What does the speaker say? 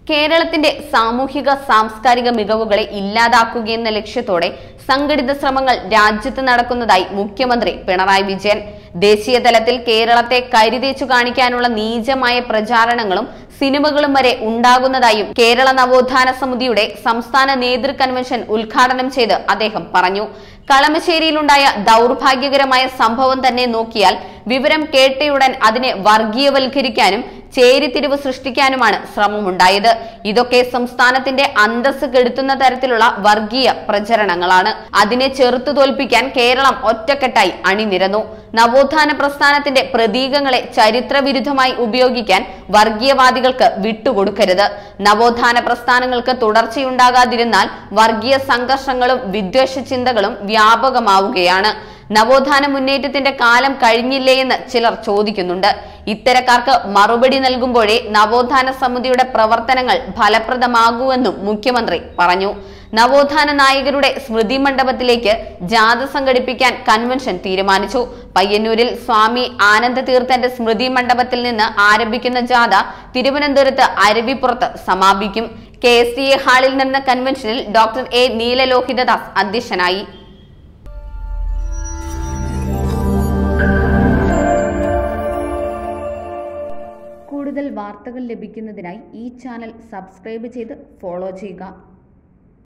കേരളത്തിന്റെ സാമൂഹിക സാംസ്കാരിക മികവുകളെ ഇല്ലാതാക്കുകയെന്ന ലക്ഷ്യത്തോടെ സംഘടിത ശ്രമങ്ങൾ രാജ്യത്ത് നടക്കുന്നതായി മുഖ്യമന്ത്രി പിണറായി വിജയൻ ദേശീയ തലത്തിൽ കേരളത്തെ കരിതേച്ചു കാണിക്കാനുള്ള നീചമായ പ്രചാരണങ്ങളും സിനിമകളും വരെ ഉണ്ടാകുന്നതായും കേരള നവോത്ഥാന സമിതിയുടെ സംസ്ഥാന നേതൃ കൺവെൻഷൻ ഉദ്ഘാടനം ചെയ്ത് അദ്ദേഹം പറഞ്ഞു കളമശ്ശേരിയിലുണ്ടായ ദൗർഭാഗ്യകരമായ സംഭവം തന്നെ നോക്കിയാൽ വിവരം കേട്ടയുടൻ അതിനെ വർഗീയവൽക്കരിക്കാനും ചേരിതിരിവ് സൃഷ്ടിക്കാനുമാണ് ശ്രമമുണ്ടായത് ഇതൊക്കെ സംസ്ഥാനത്തിന്റെ അന്തസ് കെടുത്തുന്ന തരത്തിലുള്ള വർഗീയ പ്രചരണങ്ങളാണ് അതിനെ ചെറുത്തു തോൽപ്പിക്കാൻ കേരളം ഒറ്റക്കെട്ടായി അണിനിരന്നു നവോത്ഥാന പ്രസ്ഥാനത്തിന്റെ പ്രതീകങ്ങളെ ചരിത്രവിരുദ്ധമായി ഉപയോഗിക്കാൻ വർഗീയവാദികൾക്ക് വിട്ടുകൊടുക്കരുത് നവോത്ഥാന പ്രസ്ഥാനങ്ങൾക്ക് തുടർച്ചയുണ്ടാകാതിരുന്നാൽ വർഗീയ സംഘർഷങ്ങളും വിദ്വേഷ ചിന്തകളും വ്യാപകമാവുകയാണ് നവോത്ഥാന മുന്നേറ്റത്തിന്റെ കാലം കഴിഞ്ഞില്ലേ എന്ന് ചിലർ ചോദിക്കുന്നുണ്ട് ഇത്തരക്കാർക്ക് മറുപടി നൽകുമ്പോഴേ നവോത്ഥാന സമിതിയുടെ പ്രവർത്തനങ്ങൾ ഫലപ്രദമാകൂവെന്നും മുഖ്യമന്ത്രി പറഞ്ഞു നവോത്ഥാന നായകരുടെ സ്മൃതി മണ്ഡപത്തിലേക്ക് ജാഥ സംഘടിപ്പിക്കാൻ കൺവെൻഷൻ തീരുമാനിച്ചു പയ്യന്നൂരിൽ സ്വാമി ആനന്ദ തീർത്ഥന്റെ സ്മൃതി മണ്ഡപത്തിൽ നിന്ന് ആരംഭിക്കുന്ന ജാഥ തിരുവനന്തപുരത്ത് അരുവിപ്പുറത്ത് സമാപിക്കും കെ എസ് ഡി എ ഹാളിൽ നടന്ന കൺവെൻഷനിൽ ഡോക്ടർ എ നീലലോഹിതദാസ് അധ്യക്ഷനായി കൂടുതൽ വാർത്തകൾ ലഭിക്കുന്നതിനായി ഈ ചാനൽ സബ്സ്ക്രൈബ് ചെയ്ത് ഫോളോ ചെയ്യുക